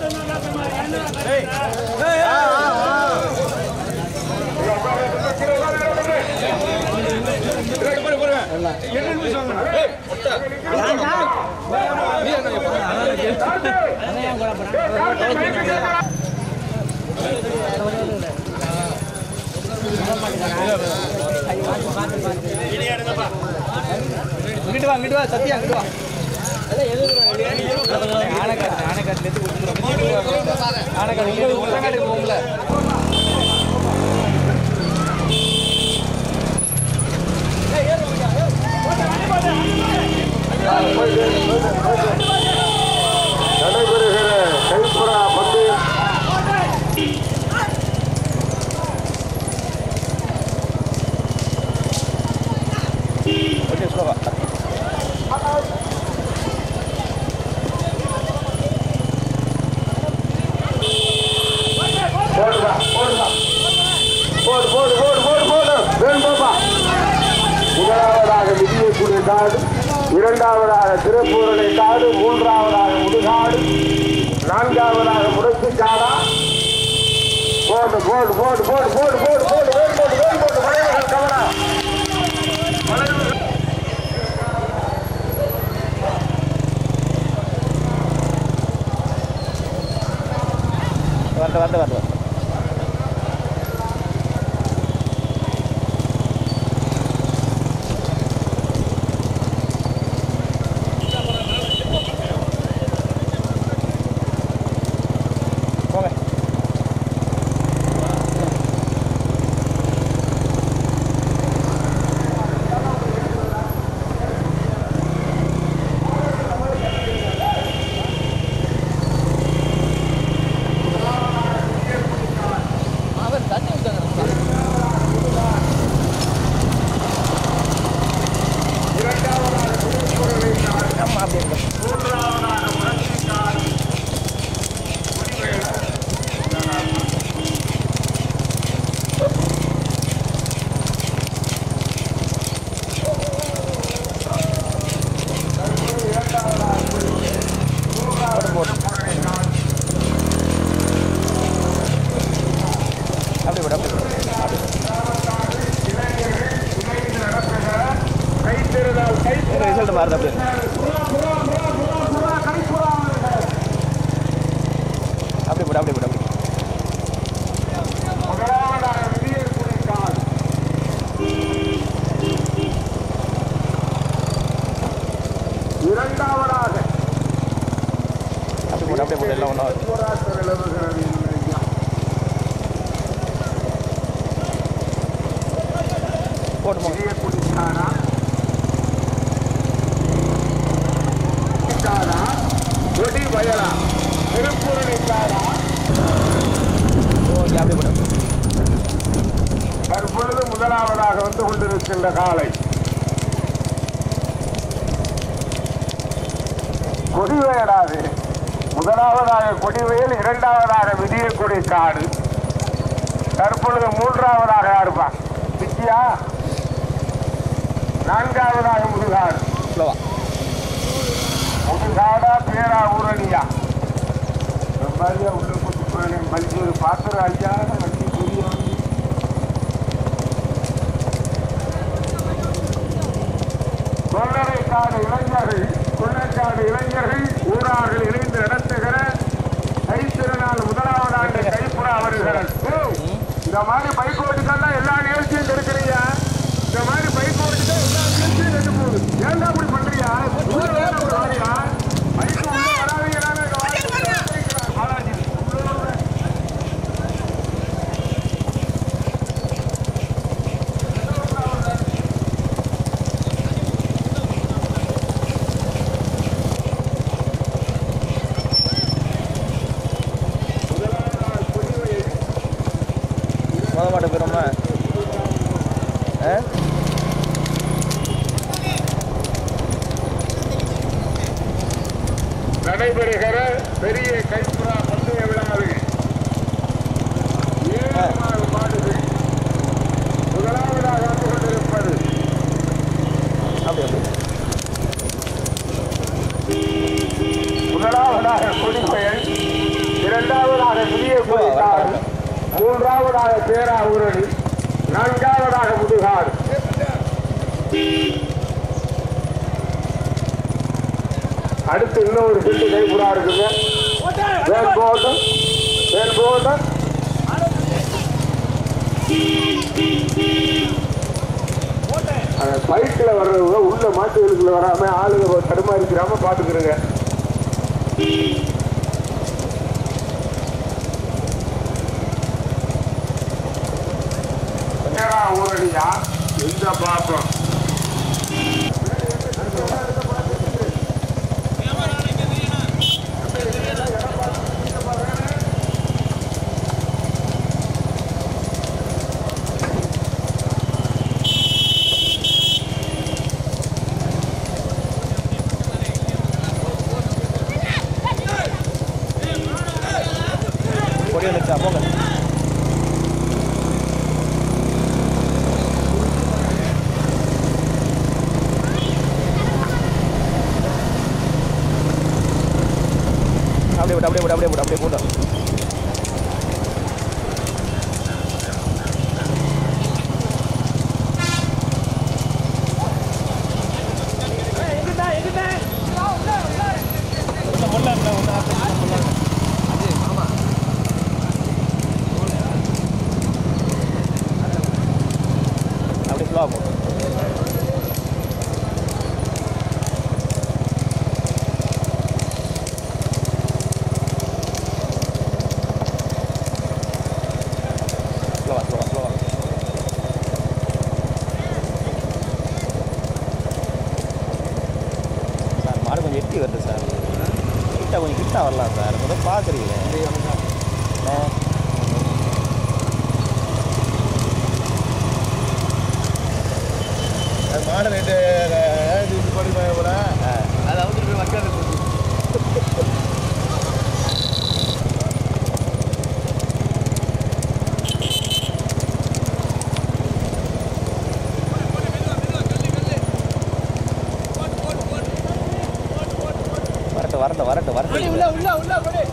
இங்கிட்டு வா இங்கிட்டு வா சத்யா இங்கிட்டு வா ஆனைக்காட்டு ஆனைக்காட்டுல இருந்து கொடுத்துருவோம் ஆனைக்காட்டு இங்க உள்ளங்காட்டுக்கு போகும்ல நடைபெறுகிற கைப்புறா பந்தயம் ஓகே ஸ்லோவா போடுடா போடுடா போடு போடு போடு போடு போடு வேணும் பாப்பா முதலாவதாக விதியக்கூடிய காடு இரண்டாவதாக திருப்பூரணை காடு மூன்றாவதாக முதுகாடு நான்காவதாக முடக்கு காடா போடு போடு போடு போடு போடு போடு போடு வேல் போடு வேல் போடு மலைவர்கள் கவனா வரட்டு வரட்டு வரட்டு போங்க அவர் தண்ணி விட்டாங்க ஆமா அப்படி இருக்கு அப்படி விட அப்படி கைத்திருந்தால் கைத்திரு ரிசல்ட் மாறுது அப்படி அப்படி போடு அப்படி போடு அப்படி முதலாவதாக விதியக்கூடிய காடு இரண்டாவதாக அப்படி போடு அப்படியே போடு எல்லாம் ஒன்றா போராட்டம் நிலவுகிறது இல்லையா? போட்டு போங்க விதியக்கூடிய காடா காடா கொடி வயலா திருப்பூரணி காடா ஓகே அப்படி போடு தற்பொழுது முதலாவதாக வந்து கொண்டிருக்கின்ற காலை கொடிவயலாது முதலாவதாக கொடிவயல் இரண்டாவதாக விதியக்குடி காடு தற்பொழுது மூன்றாவதாக யாருப்பா வித்தியா நான்காவதாக முதுகாடு ஸ்லோவா முதுகாடா பேரா ஊரணியா ரொம்பவே உள்ள கூட்டு போறேன் மல்லிகை பாத்திர ஐயா வண்டி புரிய வண்டி கொள்ளரைக்காடு இளைஞர்கள் கொள்ளைக்காடு இளைஞர்கள் ஊரார்கள் இணைந்து நடத்துகிற கைத்திருநாள் முதலாவது ஆண்டு கைப்புறா வருகிறது ஏய், இந்த மாதிரி பைக் ஓட்டிதான் எல்லா நிகழ்ச்சியும் இருக்கிறீங்க இந்த மாதிரி பைக் ஓட்டிட்டு எல்லா நிகழ்ச்சியும் கெட்டு போகுது ஏன்டா அப்படி பண்றியா உள்ள வேற ஒரு வாரியா பைக் உள்ள வராதீங்கடான்னு இங்க வாரி பாலாஜி உள்ள வர. முத மாட்ட போயிடும்ல ஆ நடைபெறுகிற பெரிய கைப்புறா பந்தய விழாவில் ஏழு மாடுகள் முதலாவதாக வந்து கொண்டிருப்பது அப்படி அப்படி முதலாவதாக கொடிபயல் இரண்டாவதாக புதிய குடிக்காடு மூன்றாவதாக பேரா ஊரணி நான்காவதாக முதுகாடு அடுத்து இன்னொரு சிட்டு கைப்புறா இருக்குங்க வேல் போட்டம் வேல் போட்டம் அந்த பைக்கில் வர்றவங்க உள்ள மாட்டுகளுக்குள்ள வராம ஆளுங்க தடுமாறிக்கிறாம பாத்துக்கிறோங்க நேரா ஊரடியா எந்த பாப்போம் கொடி வந்துச்சா போங்க அப்படியே விட்டு அப்படியே விட்டு அப்படியே விட்டு அப்படியே போட்டோம் அப்படி ஸ்லோவாக போகும் ஸ்லோவா ஸ்லோவா ஸ்லோவா சார் மாடு கொஞ்சம் எட்டி வருது சார் கிட்ட கொஞ்சம் கிட்ட வரலாம் சார் முதல் பார்க்குறீங்க மாடு ரெண்டு இது பண்ணி போல அதை வந்து போய் வைக்காது வரட்டும் வரட்டும் வரட்டும் வரட்டும்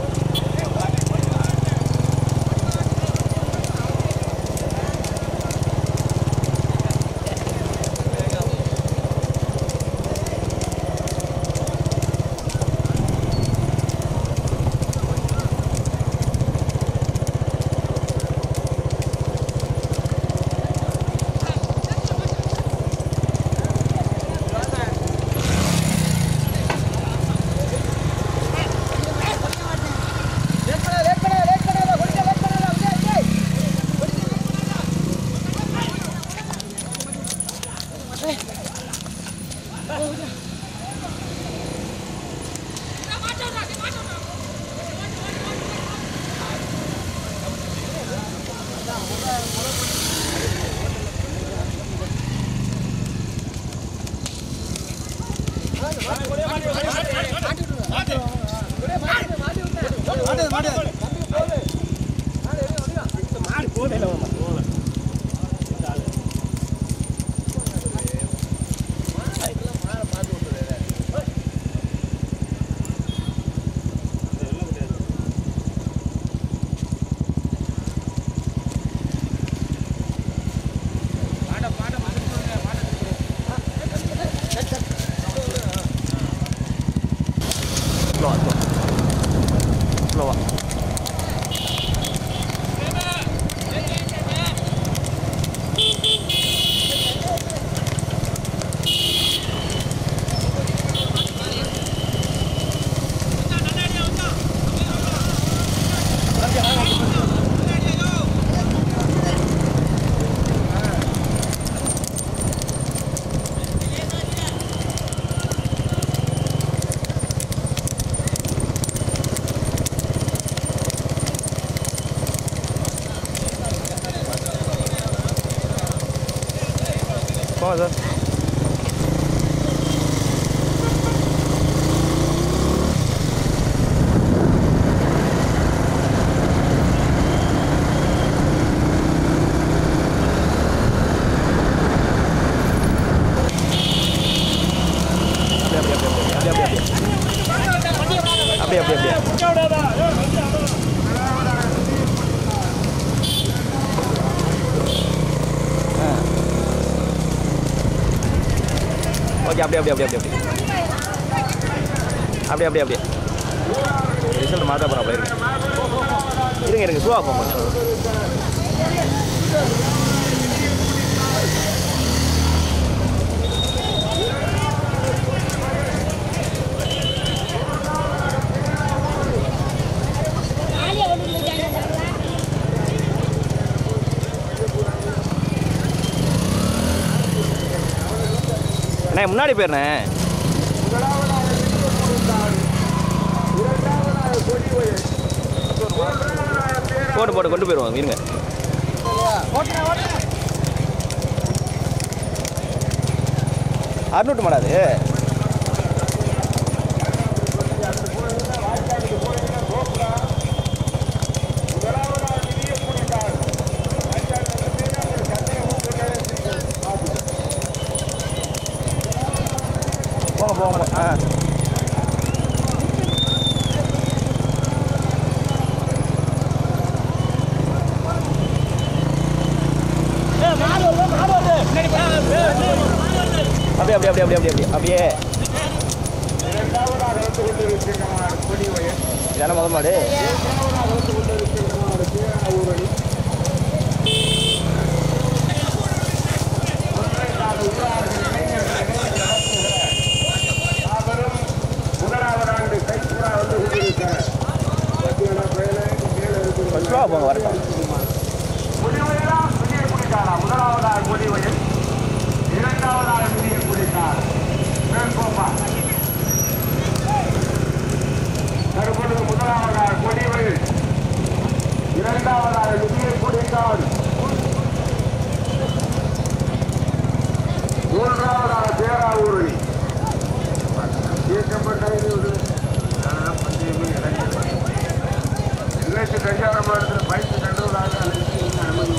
ஸ்லோவா ஸ்லோவா போங்க சார் அப்படியே அப்படியே அப்படியே அப்படியே அப்படியே அப்படியே அப்படியே அப்படியே அப்படியே அப்படியே அப்படியே அப்படியே அப்படியே அப்படியே அப்படியே ரிசல்ட் மாற்ற போகிறோம் அப்படியே இருங்க இருங்க இருங்க ஷூ ஆஃப் பண்ணுங்க ஆலியா ஒன்று ஜாயின் அண்ணே முன்னாடி போயிருண்ணே போட்டு போட்டு கொண்டு போயிடுவோம் இருங்க அறுநூட்டு மாடாது போங்க போங்க ஆ அப்படியே அப்படியே அப்படியே அப்படியே அப்படியே அப்படியே இரண்டாவதாக வந்து கொண்டிருக்கின்றனர் கொடி வயல் இதான முதல் மாடு இரண்டாவதாக வந்து கொண்டிருக்கின்றனர் பேராவூரணி ஒன்றைக்கான உள்ளார்கள் மாபெரும் முதலாவது ஆண்டு கைப்புறா வந்து கொண்டிருக்கிறார் பத்தியடா பயலே மேலே இருக்கிற ஃபஸ்ட் ரூபா போங்க வரட்டும் முடிவெயலா புதிய குடிக்காரா முதலாவதாக முடிவெயல் இரண்டாவதாக புதிய குடிக்கார் வேண்கோப்பா தற்பொழுது முதலாவதாக கொடிவெயில் இரண்டாவதாக புதிய குடிக்கார் மூன்றாவதாக பேராவூரணி இயக்கப்பட்ட எல்லைக்கு கல்யாணம் மாநிலத்தில் பைக்கு கண்டுவதாக அனுமதி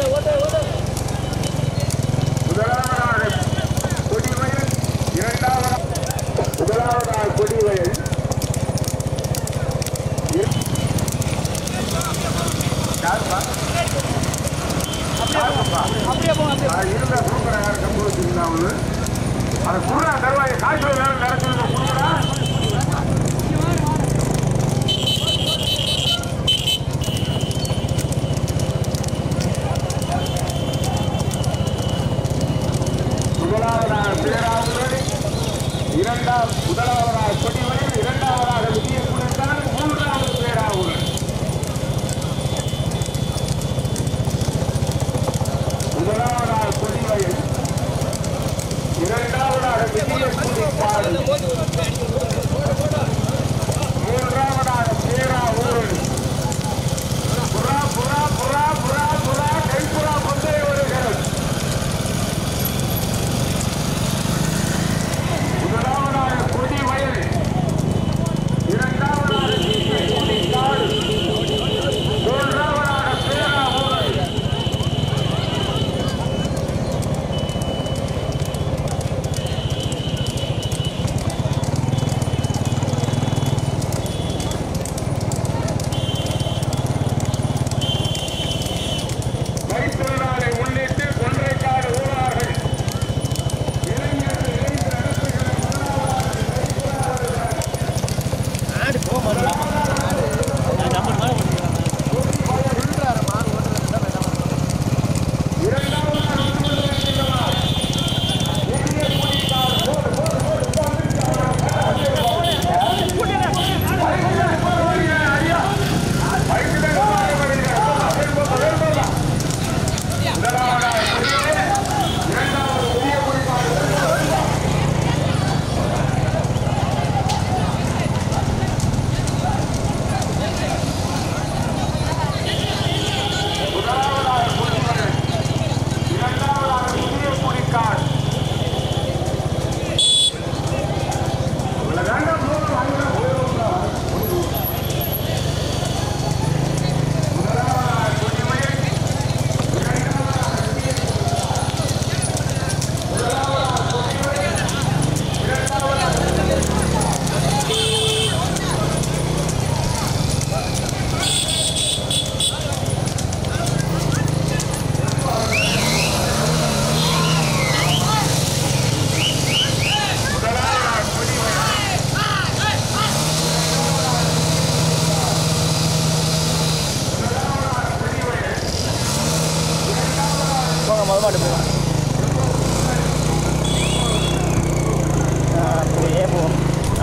முதலாவதாக கொடிவயல் இரண்டாவதாக முதலாவதாக கொடிவயல் இரு- யாருப்பா? யாருப்பா? ஆ, இருந்த குடும்பம் யார் கம்பு வச்சிருந்தா அவனு அதை குடுறா தருவாய் காய்ச்சல் வேலை நடக்குது குடுறா முதலாவதாக பேராவுடன் இரண்டாம் முதலாவதாக கொடிவயல் இரண்டாவதாக விஜயகுடன் மூன்றாவது பேராவுடன் முதலாவதாக கொடிவயல் இரண்டாவதாக விஜயகுடி மூன்றாவதாக பேராவூரன் புறா புறா புறா புறா புறா கைப்புறா கொண்டே வருகிறது முதலாவதாக கொடி வயல் இரண்டாவதாக கொடிக்காடு மூன்றாவதாக பேராவூரன்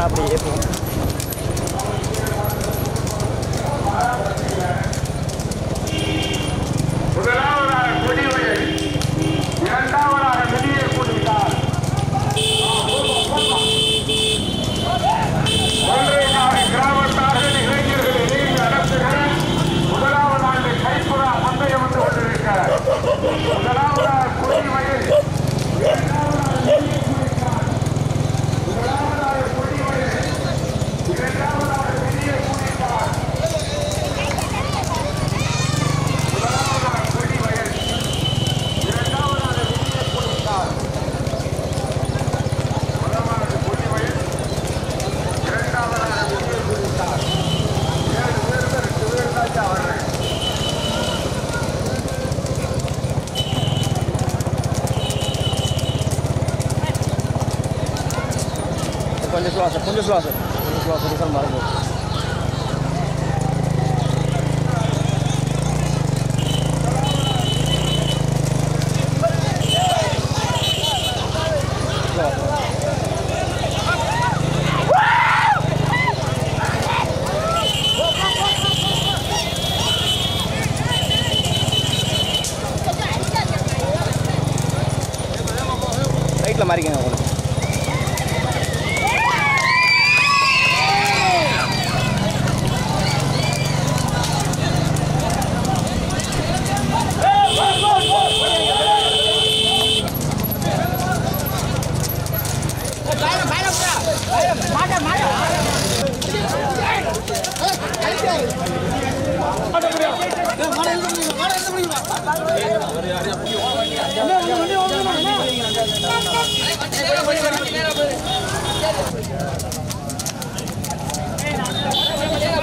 அப்படி ஏற்றுவோம் முதலாவதாக கொடிவயல் இரண்டாவதாக வெளியே கூட்டிட்டார் ஒன்றைக்காக கிராமத்தார்கள் இளைஞர்கள் இணைந்து நடத்துகிற முதலாவது ஆண்டு கைப்புறா பந்தயம் வந்து கொண்டிருக்கிறார் முதலாவதாக கொடிவயல் இரண்டாவதாக வெளியே கூட்டிட்டார் முதலாவதாக கொடிவயல் இரண்டாவதாக வெளியே கூட்டிட்டார் முதலாவதாக கொடிவயல் இரண்டாவதாக வெளியே கூட்டிட்டார் முதலாவது கொடிவயல் இரண்டாவதாக வெளியே கூட்டிட்டார் ஏழு பேர் ரெண்டு பேர் தான் வர்றேன் கொஞ்சம் ஸ்லோ சார் கொஞ்சம் ஸ்லோ சார் கொஞ்சம் ஸ்லோ சார் சார் மறந்து ரைட்டில் மாறிக்கங்க உங்களுக்கு மாட்டேன்